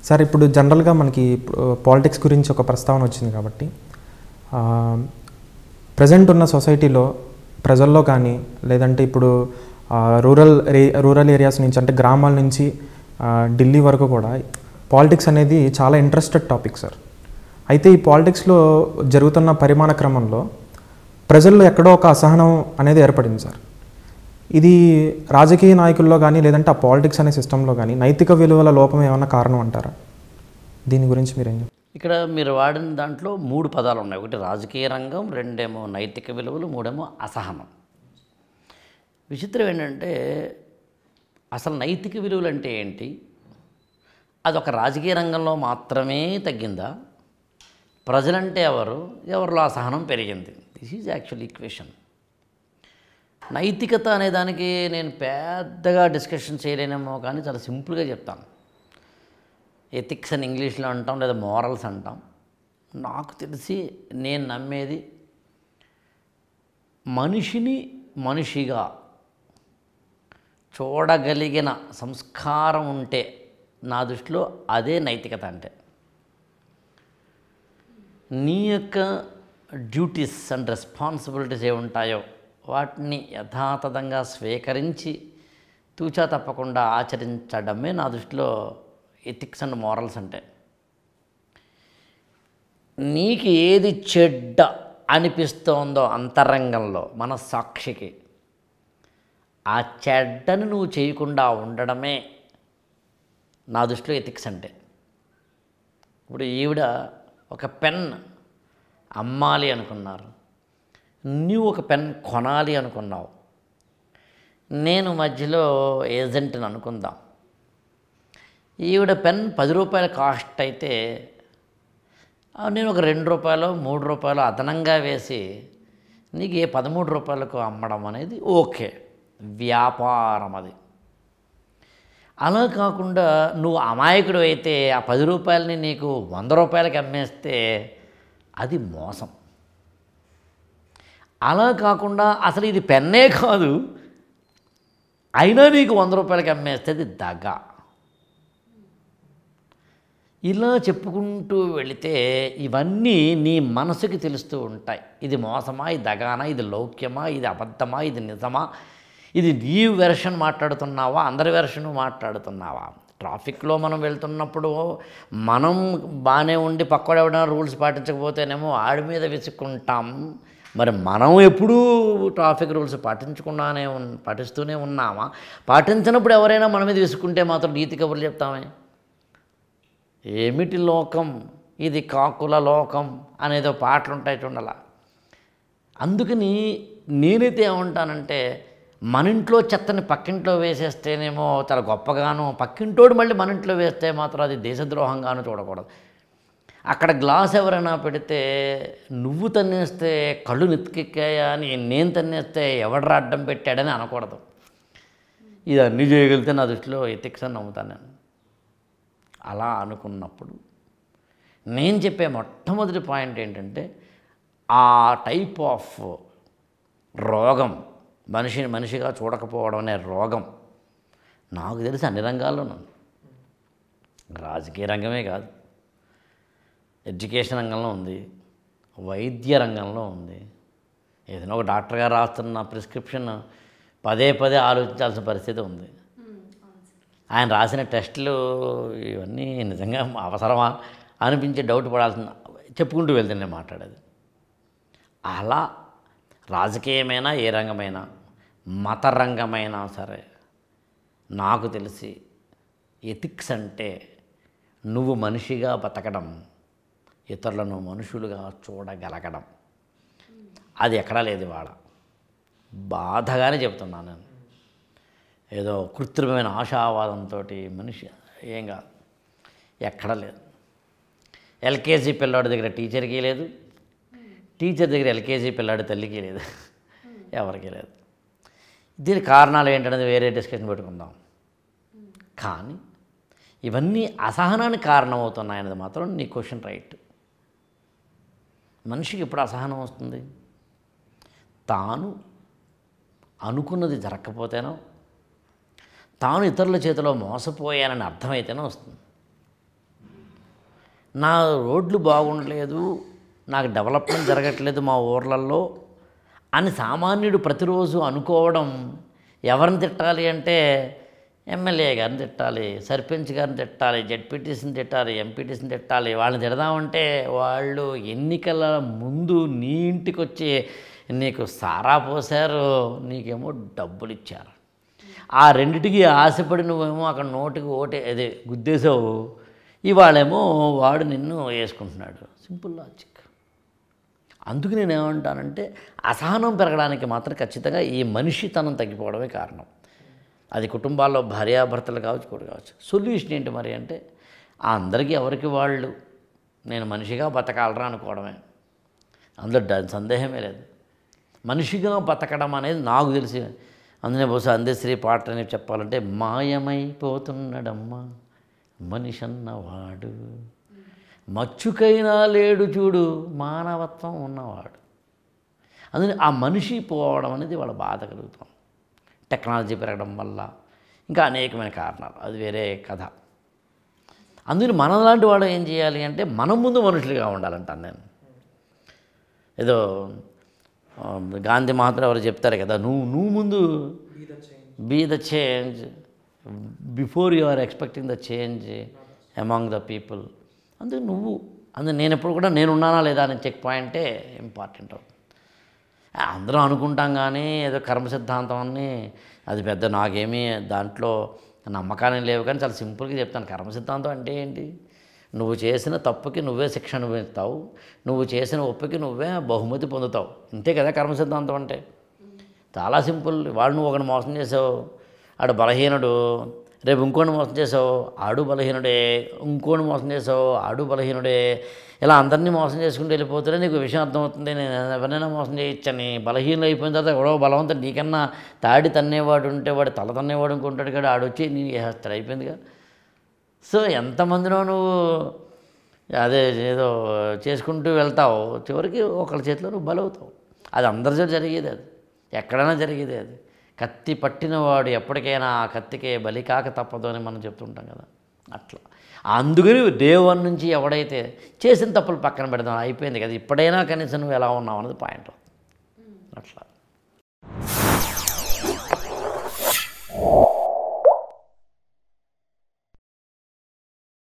Sir ఇప్పుడు జనరల్గా మనకి పాలిటిక్స్ గురించి ఒక ప్రస్తావన వచ్చింది కాబట్టి ప్రజెంట్ ఉన్న సొసైటీలో ప్రజల్లో కానీ లేదంటే ఇప్పుడు రూరల్ రూరల్ ఏరియాస్ నుంచి అంటే గ్రామాల నుంచి ఆ, ఢిల్లీ వరకు కూడా పాలిటిక్స్ అనేది చాలా ఇంట్రెస్టెడ్ టాపిక్ సార్ అయితే ఈ పాలిటిక్స్లో జరుగుతున్న పరిమాణ క్రమంలో ప్రజల్లో ఎక్కడో ఒక అసహనం అనేది ఏర్పడింది సార్ ఇది రాజకీయ నాయకుల్లో కానీ లేదంటే ఆ పాలిటిక్స్ అనే సిస్టంలో కానీ నైతిక విలువల లోపం ఏమన్నా కారణం అంటారా దీని గురించి మీరేం చెప్తారు? ఇక్కడ మీరు వాడిన దాంట్లో మూడు పదాలు ఉన్నాయి ఒకటి రాజకీయ రంగం రెండేమో నైతిక విలువలు మూడేమో అసహనం విచిత్రం ఏంటంటే అసలు నైతిక విలువలు అంటే ఏంటి అది ఒక రాజకీయ రంగంలో మాత్రమే తగ్గిందా ప్రజలంటే ఎవరు ఎవరిలో అసహనం పెరిగింది దిస్ ఈజ్ యాక్చువల్ ఈక్వేషన్ నైతికత అనే దానికి నేను పెద్దగా డిస్కషన్ చేయలేనేమో కానీ చాలా సింపుల్గా చెప్తాను ఎథిక్స్ అని ఇంగ్లీష్లో అంటాం లేదా మోరల్స్ అంటాం నాకు తెలిసి నేను నమ్మేది మనిషిని మనిషిగా చూడగలిగిన సంస్కారం ఉంటే నా దృష్టిలో అదే నైతికత అంటే నీ యొక్క డ్యూటీస్ అండ్ రెస్పాన్సిబిలిటీస్ ఏ ఉంటాయో వాటిని యథాతథంగా స్వీకరించి తూచా తప్పకుండా ఆచరించడమే నా దృష్టిలో ఎథిక్స్ అండ్ మోరల్స్ అంటే నీకు ఏది చెడ్డ అనిపిస్తోందో అంతరంగంలో మన సాక్షికి ఆ చెడ్డను నువ్వు చేయకుండా ఉండడమే నా దృష్టిలో ఎథిక్స్ అంటే ఇప్పుడు ఈవిడ ఒక పెన్ అమ్మాలి అనుకున్నారు నువ్వు ఒక పెన్ కొనాలి అనుకున్నావు నేను మధ్యలో ఏజెంట్ని అనుకుందాం ఈవిడ పెన్ పది రూపాయల కాస్ట్ అయితే ఆ, నేను ఒక రెండు రూపాయలు మూడు రూపాయలు అదనంగా వేసి నీకు ఏ పదమూడు రూపాయలకు అమ్మడం అనేది ఓకే వ్యాపారం అది అలా కాకుండా నువ్వు అమాయకుడు అయితే ఆ పది రూపాయలని నీకు వంద రూపాయలకి అమ్మేస్తే అది మోసం అలా కాకుండా అసలు ఇది పెన్నే కాదు అయినా నీకు వంద రూపాయలకి అమ్మేస్తే అది దగా ఇలా చెప్పుకుంటూ వెళితే ఇవన్నీ నీ మనసుకి తెలుస్తూ ఉంటాయి ఇది మోసమా ఇది దగానా ఇది లౌక్యమా ఇది అబద్ధమా ఇది నిజమా ఇది నీ వెర్షన్ మాట్లాడుతున్నావా అందరి వెర్షన్ మాట్లాడుతున్నావా ట్రాఫిక్లో మనం వెళ్తున్నప్పుడు మనం బాగానే ఉండి పక్కన ఎవడైనా రూల్స్ పాటించకపోతేనేమో ఆడి మీద విసుక్కుంటాం మరి మనం ఎప్పుడూ ట్రాఫిక్ రూల్స్ పాటించకుండానే ఉన్ పాటిస్తూనే ఉన్నామా పాటించినప్పుడు ఎవరైనా మన మీద విసుక్కుంటే మాత్రం నీతి కబుర్లు చెప్తామే ఏమిటి లోకం ఇది కాకుల లోకం అనేదో పాటలు ఉంటాయి చూడాల అందుకని నేనైతే ఏమంటానంటే మన ఇంట్లో చెత్తని పక్కింట్లో వేసేస్తేనేమో చాలా గొప్పగాను పక్కింటోడు మళ్ళీ మన ఇంట్లో వేస్తే మాత్రం అది దేశద్రోహంగాను చూడకూడదు అక్కడ గ్లాస్ ఎవరైనా పెడితే నువ్వు తన్నేస్తే కళ్ళు నెత్తికెక్కాయా అని నేను తన్నేస్తే ఎవడరా అడ్డం పెట్టాడని అనకూడదు ఇది అన్నీ చేయగలిగితే నా దృష్టిలో ఎథిక్స్ అని నమ్ముతాను నేను అలా అనుకున్నప్పుడు నేను చెప్పే మొట్టమొదటి పాయింట్ ఏంటంటే ఆ టైప్ ఆఫ్ రోగం మనిషిని మనిషిగా చూడకపోవడం అనే రోగం నాకు తెలిసి అన్ని రంగాల్లోనూ ఉంది. రాజకీయ రంగమే కాదు ఎడ్యుకేషన్ రంగంలో ఉంది వైద్య రంగంలో ఉంది ఏదైనా ఒక డాక్టర్ గారు రాస్తున్న ప్రిస్క్రిప్షన్ పదే పదే ఆలోచించాల్సిన పరిస్థితి ఉంది ఆయన రాసిన టెస్టులు ఇవన్నీ నిజంగా అవసరమా అనిపించే డౌట్ పడాల్సిన చెప్పుకుంటూ వెళ్తే నేను మాట్లాడేది అలా రాజకీయమైనా ఏ రంగమైనా మత రంగమైనా సరే నాకు తెలిసి ఎథిక్స్ అంటే నువ్వు మనిషిగా బతకడం ఇతరులను మనుషులుగా చూడగలగడం అది ఎక్కడా లేదు వాడ బాధగానే చెప్తున్నాను నేను ఏదో కృత్రిమమైన ఆశావాదంతో మనిషి ఏం కాదు ఎక్కడ లేదు ఎల్కేజీ పిల్లాడి దగ్గర టీచర్కి లేదు టీచర్ దగ్గర ఎల్కేజీ పిల్లాడి తల్లికి లేదు ఎవరికి లేదు దీని కారణాలు ఏంటనేది వేరే డిస్కషన్ పెట్టుకుందాం కానీ ఇవన్నీ అసహనానికి కారణమవుతున్నాయనేది మాత్రం నీ క్వశ్చన్ రైట్ మనిషికి ఎప్పుడు అసహనం వస్తుంది తాను అనుకున్నది జరగకపోతేనో తాను ఇతరుల చేతిలో మోసపోయానని అర్థమైతేనే వస్తుంది నా రోడ్లు బాగుండలేదు నాకు డెవలప్మెంట్ జరగట్లేదు మా ఊర్లలో అని సామాన్యుడు ప్రతిరోజు అనుకోవడం ఎవరిని తిట్టాలి అంటే ఎమ్మెల్యే గారిని తిట్టాలి సర్పంచ్ గారిని తిట్టాలి జడ్పీటీసీని తిట్టాలి ఎంపీటీసీని తిట్టాలి వాళ్ళని తిడదామంటే వాళ్ళు ఎన్నికల ముందు నీ ఇంటికి వచ్చి నీకు సారా పోసారు నీకేమో డబ్బులు ఇచ్చారు ఆ రెండిటికి ఆశపడి నువ్వేమో అక్కడ నోటికి ఓటే అదే గుద్దేశావు ఇవాళేమో వాడు నిన్ను వేసుకుంటున్నాడు సింపుల్ లాజిక్ అందుకు నేను ఏమంటానంటే అసహనం పెరగడానికి మాత్రం ఖచ్చితంగా ఈ మనిషితనం తగ్గిపోవడమే కారణం అది కుటుంబాల్లో భార్యాభర్తలు కావచ్చు కూడా కావచ్చు సొల్యూషన్ ఏంటి మరి అంటే ఆ అందరికీ ఎవరికి వాళ్ళు నేను మనిషిగా బతకాలరా అనుకోవడమే అందులో డ- సందేహమే లేదు మనిషిగా బతకడం అనేది నాకు తెలిసి అందునే బహుశా అందశ్రీ పాట అని చెప్పాలంటే మాయమైపోతున్నాడమ్మా మనిషి అన్నవాడు మచ్చుకైనా లేడు చూడు మానవత్వం ఉన్నవాడు అందుకని ఆ మనిషి పోవడం అనేది వాళ్ళ బాధ కలుగుతాం టెక్నాలజీ పెరగడం వల్ల ఇంకా అనేకమైన కారణాలు అది వేరే కథ అందుకని మనలాంటి వాడు ఏం చేయాలి అంటే మనం ముందు మనుషులుగా ఉండాలంటాను నేను ఏదో ఆ, గాంధీ మహాత్ముడు ఎవరు చెప్తారు కదా నువ్వు నువ్వు ముందు be the change before you are expecting the change among the people అందుకు నువ్వు అందుకు నేను ఎప్పుడు కూడా నేను ఉన్నానా లేదా అనే చెక్ పాయింటే ఇంపార్టెంట్ అవుతుంది ఆ, అందరం అనుకుంటాం కానీ ఏదో కర్మ సిద్ధాంతం అని అది పెద్ద నాకేమీ దాంట్లో నమ్మకాన్ని లేవు కానీ చాలా సింపుల్గా చెప్తాను కర్మ సిద్ధాంతం అంటే ఏంటి నువ్వు చేసిన తప్పుకి నువ్వే శిక్ష అనుభవిస్తావు నువ్వు చేసిన ఒప్పుకి నువ్వే బహుమతి పొందుతావు ఇంతే కదా కర్మ సిద్ధాంతం అంటే చాలా సింపుల్ వాడు నువ్వు ఒకటి మోసం చేసావు ఆడు బలహీనుడు రేపు ఇంకోటి మోసం చేసావు ఆడు బలహీనుడే ఇంకోటి మోసం చేసావు ఆడు బలహీనుడే ఇలా అందరినీ మోసం చేసుకుంటూ వెళ్ళిపోతుంటే నీకు విషయం అర్థమవుతుంది నేను ఎవరినైనా మోసం చేయొచ్చని బలహీనులు అయిపోయిన తర్వాత ఎవడో బలవంతుడు నీకన్నా తాడి తన్నేవాడు ఉంటే వాడు తల తన్నేవాడు ఇంకొంటాడు కదా ఆడొచ్చి నీ వేస్తాడు అయిపోయిందిగా సో ఎంతమందినో నువ్వు అదే ఏదో చేసుకుంటూ వెళ్తావు చివరికి ఒకళ్ళ చేతిలో నువ్వు బలవుతావు అది అందరి చేత జరిగేది అది ఎక్కడైనా జరిగేది అది కత్తి పట్టినవాడు ఎప్పటికైనా ఆ కత్తికే బలి కాక తప్పదు అని మనం చెప్తుంటాం కదా అట్లా అందుకని డే వన్ నుంచి ఎవడైతే చేసిన తప్పులు పక్కన పెడదాం అయిపోయింది కదా ఇప్పుడైనా కనీసం నువ్వు ఎలా ఉన్నావు అన్నది పాయింట్ అట్లా